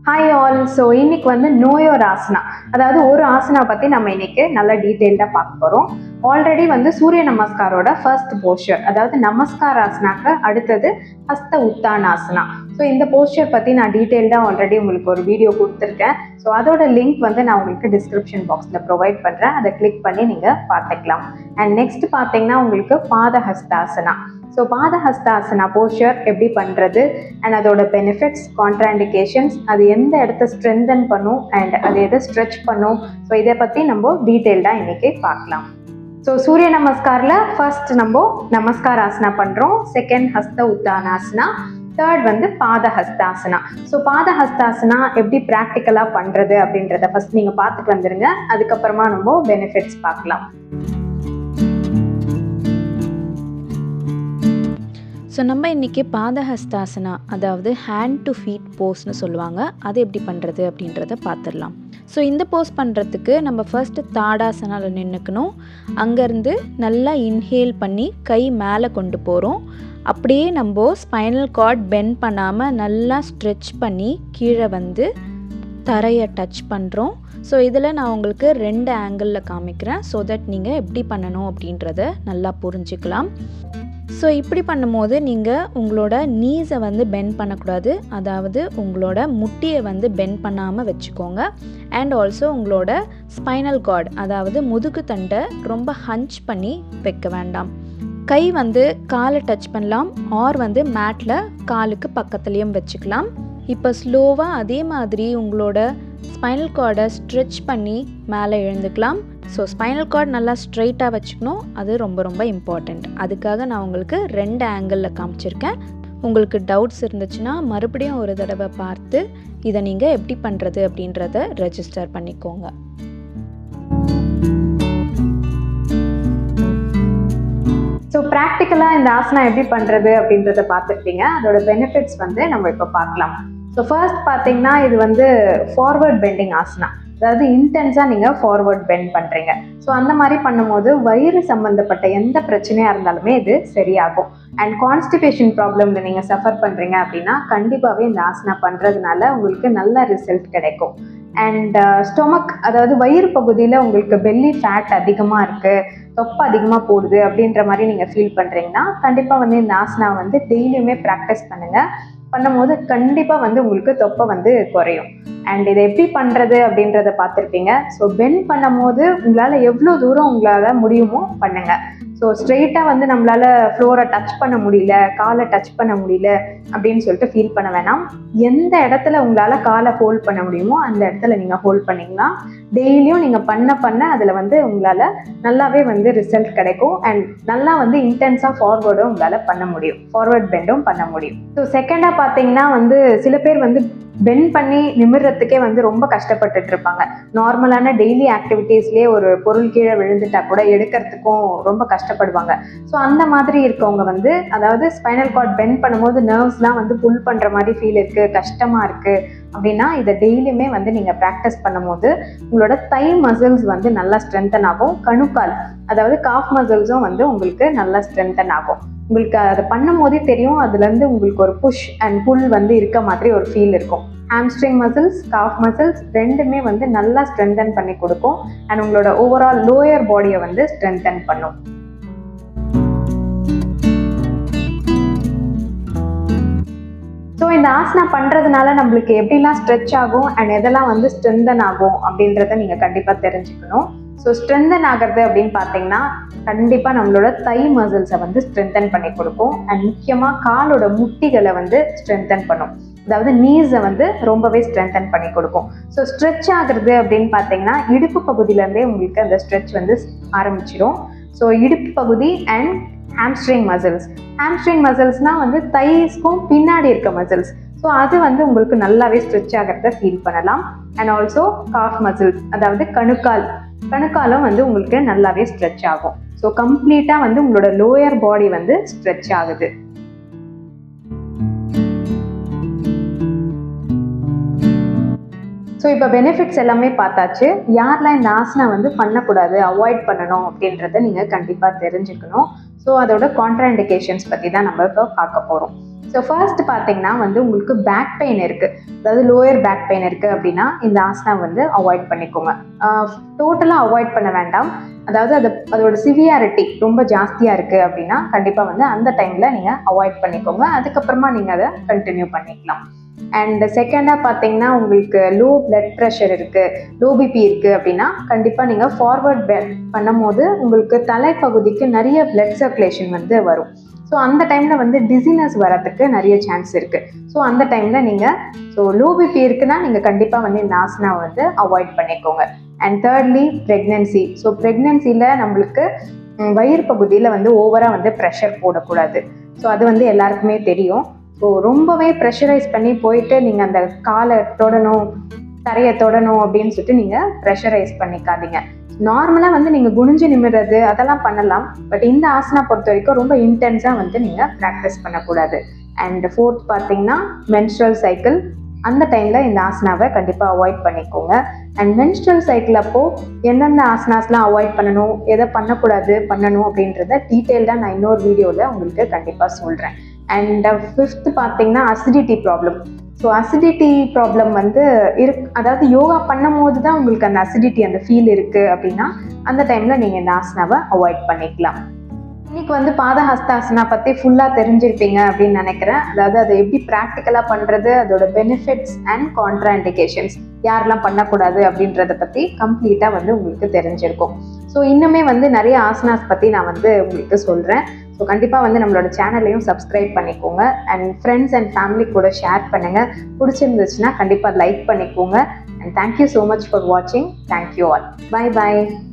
hi all so இன்னைக்கு வந்து நோயோர் ஆசனா அதாவது ஒரு ஆசனா பற்றி நம்ம இன்னைக்கு நல்லா டீட்டெயில்டாக பார்க்க போகிறோம் ஆல்ரெடி வந்து சூரிய நமஸ்காரோட ஃபர்ஸ்ட் போஸ்டர் அதாவது நமஸ்கார் ஆசனாக்கு அடுத்தது ஹஸ்த உத்தானாசனா ஸோ இந்த போஸ்டர் பற்றி நான் டீட்டெயில்டாக ஆல்ரெடி உங்களுக்கு ஒரு வீடியோ கொடுத்துருக்கேன் ஸோ அதோட லிங்க் வந்து நான் உங்களுக்கு டிஸ்கிரிப்ஷன் பாக்ஸில் ப்ரொவைட் பண்ணுறேன் அதை கிளிக் பண்ணி நீங்கள் பார்த்துக்கலாம் அண்ட் நெக்ஸ்ட் பார்த்தீங்கன்னா உங்களுக்கு பாதஹஸ்தாசனா ஸோ பாதஹஸ்தாசனா போஸ்டர் எப்படி பண்ணுறது அண்ட் அதோட பெனிஃபிட்ஸ் கான்ட்ராண்டிகேஷன்ஸ் அது எந்த இடத்த ஸ்ட்ரென்தன் பண்ணும் அண்ட் அது எதை ஸ்ட்ரெச் பண்ணும் ஸோ இதை பற்றி நம்ம டீட்டெயில்டாக இன்றைக்கி பார்க்கலாம் ஸோ சூரிய நமஸ்காரில் ஃபர்ஸ்ட் நம்ம நமஸ்கார் ஆசனா பண்ணுறோம் செகண்ட் ஹஸ்த உத்தானாசனா தேர்ட் வந்து பாதஹஸ்தாசனா ஸோ பாதஹஸ்தாசனா எப்படி ப்ராக்டிக்கலாக பண்ணுறது அப்படின்றத ஃபர்ஸ்ட் நீங்கள் பார்த்துட்டு வந்துடுங்க அதுக்கப்புறமா நம்ம பெனிஃபிட்ஸ் பார்க்கலாம் ஸோ நம்ம இன்றைக்கி பாதஹஸ்தாசனா அதாவது ஹேண்ட் டு ஃபீட் போஸ்னு சொல்லுவாங்க அது எப்படி பண்ணுறது அப்படின்றத பார்த்துடலாம் ஸோ இந்த போஸ் பண்ணுறதுக்கு நம்ம ஃபர்ஸ்ட்டு தாடாசனாவில் நின்றுக்கணும் அங்கேருந்து நல்லா இன்ஹேல் பண்ணி கை மேலே கொண்டு போகிறோம் அப்படியே நம்ம ஸ்பைனல் கார்ட் பெண்ட் பண்ணாமல் நல்லா ஸ்ட்ரெச் பண்ணி கீழே வந்து தரையை டச் பண்ணுறோம் ஸோ இதில் நான் உங்களுக்கு ரெண்டு ஆங்கிளில் காமிக்கிறேன் ஸோ தட் நீங்கள் எப்படி பண்ணணும் அப்படின்றத நல்லா புரிஞ்சுக்கலாம் ஸோ இப்படி பண்ணும்போது நீங்கள் உங்களோட நீஸை வந்து பெண்ட் பண்ணக்கூடாது அதாவது உங்களோட முட்டியை வந்து பெண்ட் பண்ணாமல் வச்சுக்கோங்க அண்ட் ஆல்சோ உங்களோட ஸ்பைனல் கார்டு அதாவது முதுகு தண்டை ரொம்ப ஹஞ்ச் பண்ணி வைக்க வேண்டாம் கை வந்து காலை டச் பண்ணலாம் ஆர் வந்து மேட்டில் காலுக்கு பக்கத்துலேயும் வச்சுக்கலாம் இப்போ ஸ்லோவாக அதே மாதிரி உங்களோட ஸ்பைனல் கார்டை ஸ்ட்ரெச் பண்ணி மேலே எழுந்துக்கலாம் ஸோ ஸ்பைனல் கார்டு நல்லா ஸ்ட்ரைட்டாக வச்சுக்கணும் அது ரொம்ப ரொம்ப இம்பார்ட்டண்ட் அதுக்காக நான் உங்களுக்கு ரெண்டு ஆங்கிளில் காமிச்சிருக்கேன் உங்களுக்கு டவுட்ஸ் இருந்துச்சுன்னா மறுபடியும் ஒரு தடவை பார்த்து இதை நீங்கள் எப்படி பண்ணுறது அப்படின்றத ரெஜிஸ்டர் பண்ணிக்கோங்க ஸோ ப்ராக்டிக்கலாக இந்த ஆசனா எப்படி பண்ணுறது அப்படின்றத பார்த்துருப்பீங்க அதோட பெனிஃபிட்ஸ் வந்து நம்ம இப்போ பார்க்கலாம் ஸோ ஃபர்ஸ்ட் பார்த்தீங்கன்னா இது வந்து ஃபார்வர்ட் பெண்டிங் ஆசனா அதாவது இன்டென்ஸாக நீங்கள் ஃபார்வர்ட் பெண்ட் பண்ணுறீங்க ஸோ அந்த மாதிரி பண்ணும்போது வயிறு சம்மந்தப்பட்ட எந்த பிரச்சனையாக இருந்தாலுமே இது சரியாகும் அண்ட் கான்ஸ்டிபேஷன் ப்ராப்ளமில் நீங்கள் சஃபர் பண்ணுறீங்க அப்படின்னா கண்டிப்பாகவே இந்த ஆசனா பண்ணுறதுனால உங்களுக்கு நல்ல ரிசல்ட் கிடைக்கும் அண்ட் ஸ்டொமக் அதாவது வயிறு பகுதியில் உங்களுக்கு பெல்லி ஃபேட் அதிகமாக இருக்குது தொப்பை அதிகமாக போடுது அப்படின்ற மாதிரி நீங்கள் ஃபீல் பண்ணுறீங்கன்னா கண்டிப்பாக வந்து இந்த ஆசனா வந்து டெய்லியுமே ப்ராக்டிஸ் பண்ணுங்கள் பண்ணும்போது கண்டிப்பாக வந்து உங்களுக்கு தொப்பை வந்து குறையும் அண்ட் இதை எப்படி பண்ணுறது அப்படின்றத பார்த்துருப்பீங்க ஸோ பெண்ட் பண்ணும்போது உங்களால் எவ்வளோ தூரம் உங்களால் முடியுமோ பண்ணுங்கள் ஸோ ஸ்ட்ரெயிட்டாக வந்து நம்மளால் ஃப்ளோரை டச் பண்ண முடியல காலை டச் பண்ண முடியல அப்படின்னு சொல்லிட்டு ஃபீல் பண்ண வேணாம் எந்த இடத்துல உங்களால் காலை ஹோல்ட் பண்ண முடியுமோ அந்த இடத்துல நீங்கள் ஹோல்ட் பண்ணிங்கன்னா டெய்லியும் நீங்கள் பண்ண பண்ண அதில் வந்து உங்களால் நல்லாவே வந்து ரிசல்ட் கிடைக்கும் அண்ட் நல்லா வந்து இன்டென்ஸாக ஃபார்வர்டும் உங்களால் பண்ண முடியும் ஃபார்வர்ட் பெண்டும் பண்ண முடியும் ஸோ செகண்டாக பார்த்தீங்கன்னா வந்து சில பேர் வந்து பெண்ட் பண்ணி நிமிடுறதுக்கே வந்து ரொம்ப கஷ்டப்பட்டுட்டு இருப்பாங்க நார்மலான டெய்லி ஆக்டிவிட்டீஸ்லேயே ஒரு பொருள் கீழே விழுந்துட்டா கூட எடுக்கிறதுக்கும் ரொம்ப கஷ்டப்படுவாங்க ஸோ அந்த மாதிரி இருக்கவங்க வந்து அதாவது ஸ்பைனல் கார்ட் பெண்ட் பண்ணும்போது நர்வ்ஸ்லாம் வந்து புல் பண்ணுற மாதிரி ஃபீல் இருக்குது கஷ்டமாக இருக்குது அப்படின்னா இதை டெய்லியுமே வந்து நீங்கள் ப்ராக்டிஸ் பண்ணும்போது உங்களோட தை மசில்ஸ் வந்து நல்லா ஸ்ட்ரென்தன் ஆகும் கணுக்கால் அதாவது காஃப் மசில்ஸும் வந்து உங்களுக்கு நல்லா ஸ்ட்ரென்தன் ஆகும் உங்களுக்கு அதை பண்ணும் போதே தெரியும் அதுலேருந்து உங்களுக்கு ஒரு புஷ் அண்ட் புல் வந்து இருக்க மாதிரி ஒரு ஃபீல் இருக்கும் ஹாம்ஸ்ட்ரிங் மசில்ஸ் காஃப் மசில்ஸ் ரெண்டுமே வந்து நல்லா ஸ்ட்ரென்தன் பண்ணி கொடுக்கும் அண்ட் உங்களோட ஓவரால் லோயர் பாடியை வந்து ஸ்ட்ரென்தன் பண்ணும் ஸோ இந்த ஆசனா பண்ணுறதுனால நம்மளுக்கு எப்படிலாம் ஸ்ட்ரெச் ஆகும் அண்ட் எதெல்லாம் வந்து ஸ்ட்ரென்தன் ஆகும் அப்படின்றத நீங்கள் கண்டிப்பாக தெரிஞ்சுக்கணும் ஸோ ஸ்ட்ரென்தன் ஆகிறது அப்படின்னு பார்த்தீங்கன்னா கண்டிப்பாக நம்மளோட தை மசில்ஸை வந்து ஸ்ட்ரென்தன் பண்ணி கொடுக்கும் அண்ட் முக்கியமாக காலோட முட்டிகளை வந்து ஸ்ட்ரென்தன் பண்ணும் அதாவது நீஸை வந்து ரொம்பவே ஸ்ட்ரென்தன் பண்ணி கொடுக்கும் ஸோ ஸ்ட்ரெச் ஆகுறது அப்படின்னு பார்த்தீங்கன்னா இடுப்பு பகுதியிலேருந்தே உங்களுக்கு அந்த ஸ்ட்ரெச் வந்து ஆரம்பிச்சிடும் ஸோ இடுப்பு பகுதி அண்ட் ஹாம்ஸ்ட்ரிங் மசில்ஸ் ஹாம்ஸ்ட்ரிங் மசில்ஸ்னால் வந்து தைஸ்க்கும் பின்னாடி இருக்க மசில்ஸ் ஸோ அது வந்து உங்களுக்கு நல்லாவே ஸ்ட்ரெச் ஆகிறத ஃபீல் பண்ணலாம் அண்ட் ஆல்சோ காஃப் மசில்ஸ் அதாவது கணுக்கால் கணுக்காலும் வந்து உங்களுக்கு நல்லாவே ஸ்ட்ரெச் ஆகும் ஸோ கம்ப்ளீட்டாக வந்து உங்களோட லோயர் பாடி வந்து ஸ்ட்ரெச் ஆகுது ஸோ இப்போ பெனிஃபிட்ஸ் எல்லாமே பார்த்தாச்சு யாரெல்லாம் இந்த ஆசனா வந்து பண்ணக்கூடாது அவாய்ட் பண்ணணும் அப்படின்றத நீங்கள் கண்டிப்பாக தெரிஞ்சுக்கணும் ஸோ அதோட கான்ட்ராண்டிகேஷன்ஸ் பற்றி தான் நம்ம இப்போ பார்க்க போகிறோம் ஸோ ஃபர்ஸ்ட் பார்த்தீங்கன்னா வந்து உங்களுக்கு பேக் பெயின் இருக்குது அதாவது லோயர் பேக் பெயின் இருக்குது அப்படின்னா இந்த ஆசனா வந்து அவாய்ட் பண்ணிக்கோங்க டோட்டலாக அவாய்ட் பண்ண வேண்டாம் அதாவது அது அதோட சிவியாரிட்டி ரொம்ப ஜாஸ்தியாக இருக்குது அப்படின்னா கண்டிப்பாக வந்து அந்த டைமில் நீங்கள் அவாய்ட் பண்ணிக்கோங்க அதுக்கப்புறமா நீங்கள் அதை கண்டினியூ பண்ணிக்கலாம் அண்ட் செகண்டாக பார்த்தீங்கன்னா உங்களுக்கு லோ பிளட் ப்ரெஷர் இருக்குது லோ பிபி இருக்குது அப்படின்னா கண்டிப்பாக நீங்கள் ஃபார்வர்ட் பெண்ட் பண்ணும்போது உங்களுக்கு தலைப்பகுதிக்கு நிறைய பிளட் சர்க்குலேஷன் வந்து வரும் ஸோ அந்த டைமில் வந்து டிசினஸ் வரதுக்கு நிறைய சான்ஸ் இருக்குது ஸோ அந்த டைமில் நீங்கள் ஸோ லோ பிபி இருக்குன்னா நீங்கள் கண்டிப்பாக வந்து இந்த ஆசனாவை வந்து அவாய்ட் பண்ணிக்கோங்க அண்ட் தேர்ட்லி ப்ரெக்னென்சி ஸோ ப்ரெக்னென்சியில் நம்மளுக்கு ம், வயிறு பகுதியில் வந்து ஓவராக வந்து ப்ரெஷர் போடக்கூடாது ஸோ அது வந்து எல்லாருக்குமே தெரியும் ஸோ ரொம்பவே ப்ரெஷரைஸ் பண்ணி போயிட்டு நீங்கள் அந்த காலை தொடணும் தரையை தொடணும் அப்படின்னு சொல்லிட்டு நீங்கள் ப்ரெஷரைஸ் பண்ணிக்காதீங்க நார்மலாக வந்து நீங்கள் குனிஞ்சு நிமிடுறது அதெல்லாம் பண்ணலாம் பட் இந்த ஆசனா பொறுத்த வரைக்கும் ரொம்ப இன்டென்ஸாக வந்து நீங்கள் ப்ராக்டிஸ் பண்ணக்கூடாது அண்ட் ஃபோர்த் பார்த்தீங்கன்னா menstrual சைக்கிள் அந்த டைமில் இந்த ஆசனாவை கண்டிப்பாக அவாய்ட் பண்ணிக்கோங்க அண்ட் menstrual சைக்கிள் அப்போது எந்தெந்த ஆசனாஸ்லாம் அவாய்ட் பண்ணணும் எதை பண்ணக்கூடாது பண்ணணும் அப்படின்றத டீட்டெயில்டாக நான் இன்னொரு வீடியோவில் உங்களுக்கு கண்டிப்பாக சொல்கிறேன் அண்ட் ஃபிஃப்த் பார்த்தீங்கன்னா acidity problem so acidity problem வந்து இருக் அதாவது யோகா பண்ணும் போது தான் உங்களுக்கு அந்த அசிடிட்டி அந்த ஃபீல் இருக்குது அப்படின்னா அந்த டைமில் நீங்கள் இந்த ஆசனாவை அவாய்ட் பண்ணிக்கலாம் இன்னைக்கு வந்து பாதஹஸ்தாசனா பற்றி ஃபுல்லாக தெரிஞ்சிருப்பீங்க அப்படின்னு நினைக்கிறேன் அதாவது அதை எப்படி ப்ராக்டிக்கலாக பண்ணுறது அதோட பெனிஃபிட்ஸ் அண்ட் கான்ட்ராண்டிகேஷன்ஸ் யாரெல்லாம் பண்ணக்கூடாது அப்படின்றத பற்றி கம்ப்ளீட்டாக வந்து உங்களுக்கு தெரிஞ்சிருக்கும் ஸோ இன்னுமே வந்து நிறைய ஆசனாஸ் பற்றி நான் வந்து உங்களுக்கு சொல்கிறேன் ஸோ கண்டிப்பாக வந்து நம்மளோட சேனலையும் சப்ஸ்கிரைப் பண்ணிக்கோங்க அண்ட் ஃப்ரெண்ட்ஸ் அண்ட் ஃபேமிலி கூட ஷேர் பண்ணுங்கள் பிடிச்சிருந்துச்சுன்னா கண்டிப்பாக லைக் பண்ணிக்கோங்க and thank you so much for வாட்சிங் தேங்க்யூ ஆல் பை பை